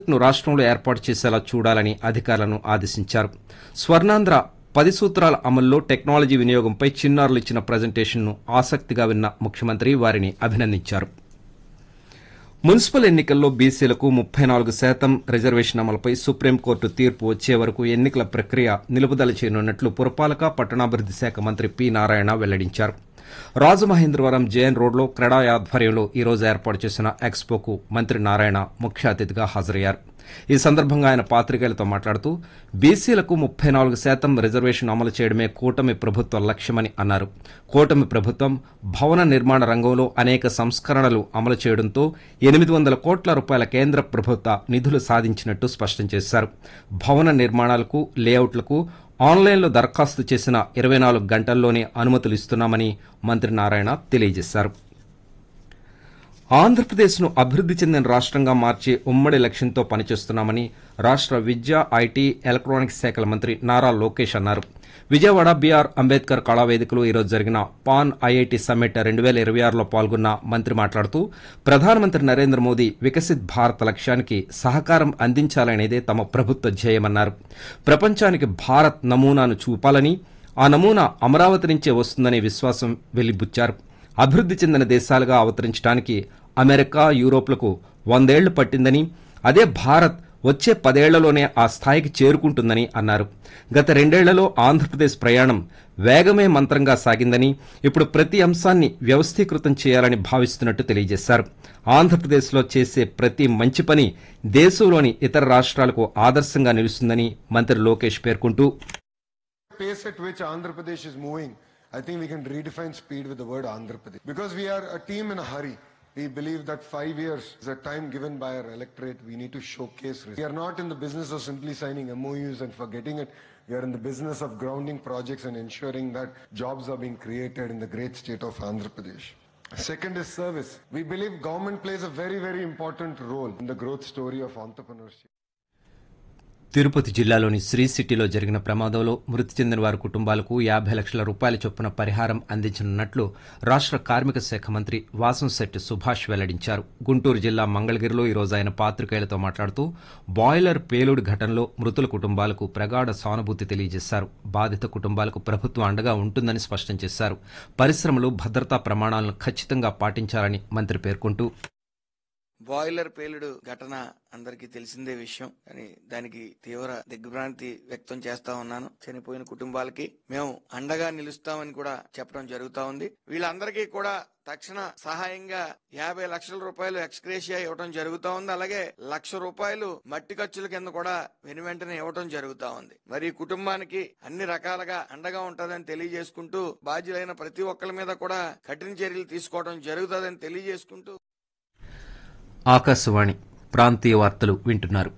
ను రాష్ట్రంలో ఏర్పాటు చేసేలా చూడాలని అధికారులను ఆదేశించారు స్వర్ణాంధ్ర పది సూత్రాల అమల్లో టెక్నాలజీ వినియోగంపై చిన్నారులు ఇచ్చిన ప్రజెంటేషన్ను ఆసక్తిగా విన్న ముఖ్యమంత్రి వారిని అభినందించారు మున్సిపల్ ఎన్నికల్లో బీసీలకు ముప్పై నాలుగు శాతం రిజర్వేషన్ అమలుపై సుప్రీంకోర్టు తీర్పు వచ్చే వరకు ఎన్నికల ప్రక్రియ నిలుపుదల చేయనున్నట్లు పురపాలక పట్టణాభివృద్ది శాఖ మంత్రి పి నారాయణ వెల్లడించారు రాజమహేంద్రవరం జేఎన్ రోడ్లో క్రెడా ఆధ్వర్యంలో ఈ రోజు ఏర్పాటు చేసిన ఎక్స్పోకు మంత్రి నారాయణ ముఖ్య అతిథిగా హాజరయ్యారు ఈ సందర్భంగా ఆయన పాత్రికేయులతో మాట్లాడుతూ బీసీలకు ముప్పై నాలుగు శాతం రిజర్వేషన్ అమలు చేయడమే కూటమి ప్రభుత్వ లక్ష్యమని అన్నారు కూటమి ప్రభుత్వం భవన నిర్మాణ రంగంలో అనేక సంస్కరణలు అమలు చేయడంతో ఎనిమిది వందల కోట్ల రూపాయల కేంద్ర ప్రభుత్వ నిధులు సాధించినట్టు స్పష్టం చేశారు భవన నిర్మాణాలకు లేఅవుట్లకు ఆన్లైన్లో దరఖాస్తు చేసిన ఇరవై నాలుగు గంటల్లోనే అనుమతులు ఇస్తున్నామని మంత్రి నారాయణ తెలియజేశారు ఆంధ్రప్రదేశ్ను అభివృద్ది చెందిన రాష్ట్రంగా మార్చే ఉమ్మడి లక్ష్యంతో పనిచేస్తున్నామని రాష్ట్ర విద్య ఐటీ ఎలక్ట్రానిక్స్ శాఖల మంత్రి నారా లోకేష్ అన్నారు విజయవాడ బీఆర్ అంబేద్కర్ కళావేదికలో ఈరోజు జరిగిన పాన్ ఐఐటి సమ్మిట్ రెండు వేల ఇరవై ఆరులో పాల్గొన్న మంత్రి మాట్లాడుతూ ప్రధానమంత్రి నరేంద్ర మోదీ వికసిత్ భారత్ లక్ష్యానికి సహకారం అందించాలనేదే తమ ప్రభుత్వ ధ్యేయమన్నారు ప్రపంచానికి భారత్ నమూనాను చూపాలని ఆ నమూనా అమరావతి నుంచే వస్తుందనే విశ్వాసం వెలిబుచ్చారు అభివృద్ది చెందిన దేశాలుగా అవతరించడానికి అమెరికా యూరోప్లకు వందేళ్లు పట్టిందని అదే భారత్ వచ్చే పదేళ్లలోనే ఆ స్థాయికి చేరుకుంటుందని అన్నారు గత రెండేళ్లలో ఆంధ్రప్రదేశ్ ప్రయాణం వేగమే మంత్రంగా సాగిందని ఇప్పుడు ప్రతి అంశాన్ని వ్యవస్థీకృతం చేయాలని భావిస్తున్నట్టు తెలియజేశారు ఆంధ్రప్రదేశ్లో చేసే ప్రతి మంచి పని దేశంలోని ఇతర రాష్ట్రాలకు ఆదర్శంగా నిలుస్తుందని మంత్రి లోకేష్ పేర్కొంటూ pace at which Andhra Pradesh is moving, I think we can redefine speed with the word Andhra Pradesh. Because we are a team in a hurry. We believe that five years is a time given by our electorate. We need to showcase. results. We are not in the business of simply signing MOUs and forgetting it. We are in the business of grounding projects and ensuring that jobs are being created in the great state of Andhra Pradesh. Second is service. We believe government plays a very, very important role in the growth story of entrepreneurship. Tirupati జిల్లాలోని శ్రీ సిటీలో జరిగిన ప్రమాదంలో మృతి చెందిన వారి కుటుంబాలకు యాభై లక్షల రూపాయల చొప్పున పరిహారం అందించనున్నట్లు రాష్ట్ర కార్మిక శాఖ మంత్రి వాసంశెట్టి సుభాష్ వెల్లడించారు గుంటూరు జిల్లా మంగళగిరిలో ఈ రోజు ఆయన పాత్రికేయులతో మాట్లాడుతూ బాయిలర్ పేలుడు ఘటనలో మృతుల కుటుంబాలకు ప్రగాఢ సానుభూతి తెలియజేశారు బాధిత కుటుంబాలకు ప్రభుత్వం అండగా ఉంటుందని స్పష్టం చేశారు పరిశ్రమలు భద్రతా ప్రమాణాలను ఖచ్చితంగా పాటించాలని మంత్రి పేర్కొంటూ బాయిలర్ పేలుడు ఘటన అందరికీ తెలిసిందే విషయం కానీ దానికి తీవ్ర దిగ్భ్రాంతి వ్యక్తం చేస్తా ఉన్నాను చనిపోయిన కుటుంబాలకి మేము అండగా నిలుస్తామని కూడా చెప్పడం జరుగుతా ఉంది వీళ్ళందరికీ కూడా తక్షణ సహాయంగా యాభై లక్షల రూపాయలు ఎక్స్గ్రేషియా ఇవ్వడం జరుగుతా ఉంది అలాగే లక్ష రూపాయలు మట్టి ఖర్చుల కింద కూడా వెను వెంటనే ఇవ్వడం జరుగుతా ఉంది మరి ఈ కుటుంబానికి అన్ని రకాలుగా అండగా ఉంటుందని తెలియజేసుకుంటూ బాధ్యులైన ప్రతి ఒక్కరి మీద కూడా కఠిన చర్యలు తీసుకోవడం జరుగుతుందని తెలియజేసుకుంటూ ఆకాశవాణి ప్రాంతీయ వార్తలు వింటున్నారు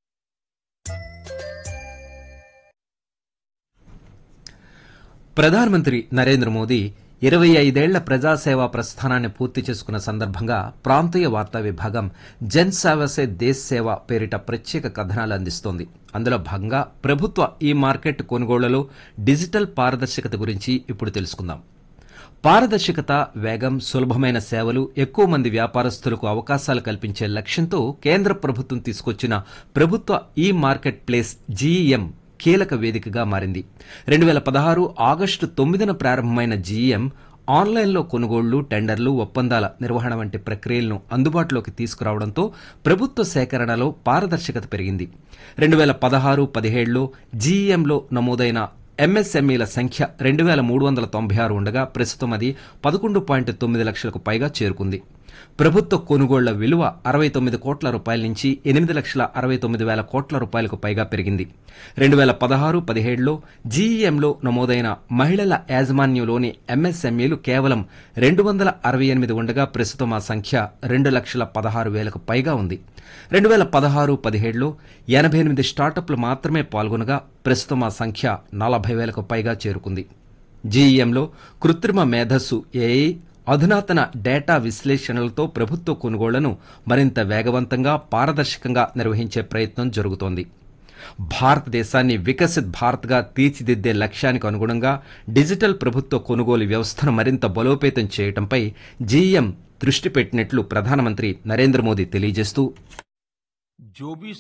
ప్రధానమంత్రి నరేంద్ర మోదీ ఇరవై ఐదేళ్ల ప్రజాసేవా ప్రస్థానాన్ని పూర్తి చేసుకున్న సందర్భంగా ప్రాంతీయ వార్తా విభాగం జన్ సేవసే దేశ్ సేవ పేరిట ప్రత్యేక కథనాలు అందిస్తోంది అందులో భాగంగా ప్రభుత్వ ఈ మార్కెట్ కొనుగోళ్లలో డిజిటల్ పారదర్శకత గురించి ఇప్పుడు తెలుసుకుందాం పారదర్శకత వేగం సులభమైన సేవలు ఎక్కువ మంది వ్యాపారస్తులకు అవకాశాలు కల్పించే లక్ష్యంతో కేంద్ర ప్రభుత్వం తీసుకొచ్చిన ప్రభుత్వ ఈ మార్కెట్ ప్లేస్ జీఈఎం కీలక వేదికగా మారింది రెండు వేల పదహారు ఆగస్టు తొమ్మిదిన ప్రారంభమైన జీఈఎం ఆన్లైన్లో కొనుగోళ్లు టెండర్లు ఒప్పందాల నిర్వహణ వంటి ప్రక్రియలను అందుబాటులోకి తీసుకురావడంతో ప్రభుత్వ సేకరణలో పారదర్శకత పెరిగింది రెండు వేల పదహారు పదిహేడులో జీఈఎంలో నమోదైన ఎంఎస్ఎంఈల సంఖ్య రెండు వేల మూడు వందల తొంభై ఆరు ఉండగా ప్రస్తుతం అది పదకొండు పాయింట్ తొమ్మిది లక్షలకు పైగా చేరుకుంది ప్రభుత్వ కొనుగోళ్ల విలువ అరవై తొమ్మిది కోట్ల రూపాయల నుంచి ఎనిమిది లక్షల అరవై తొమ్మిది వేల కోట్ల రూపాయలకు పైగా పెరిగింది రెండు వేల పదహారు పదిహేడులో జీఈఎంలో నమోదైన మహిళల యాజమాన్యంలోని ఎంఎస్ఎంఈలు కేవలం రెండు వందల అరవై ఎనిమిది ఉండగా ప్రస్తుతం ఆ సంఖ్య రెండు లక్షల పదహారు వేలకు పైగా ఉంది రెండు వేల పదహారు పదిహేడులో ఎనభై ఎనిమిది స్టార్టప్లు మాత్రమే పాల్గొనగా ప్రస్తుతం ఆ సంఖ్య నలభై వేలకు పైగా చేరుకుంది జీఈఎంలో కృత్రిమ మేధస్సు ఏఐ అధునాతన డేటా విశ్లేషణలతో ప్రభుత్వ కొనుగోళ్లను మరింత వేగవంతంగా పారదర్శకంగా నిర్వహించే ప్రయత్నం జరుగుతోంది భారతదేశాన్ని వికసిత్ భారత్గా తీర్చిదిద్దే లక్ష్యానికి అనుగుణంగా డిజిటల్ ప్రభుత్వ కొనుగోలు వ్యవస్థను మరింత బలోపేతం చేయడంపై జీఎం దృష్టి పెట్టినట్లు ప్రధానమంత్రి నరేంద్ర మోదీ తెలియజేస్తూ जो भी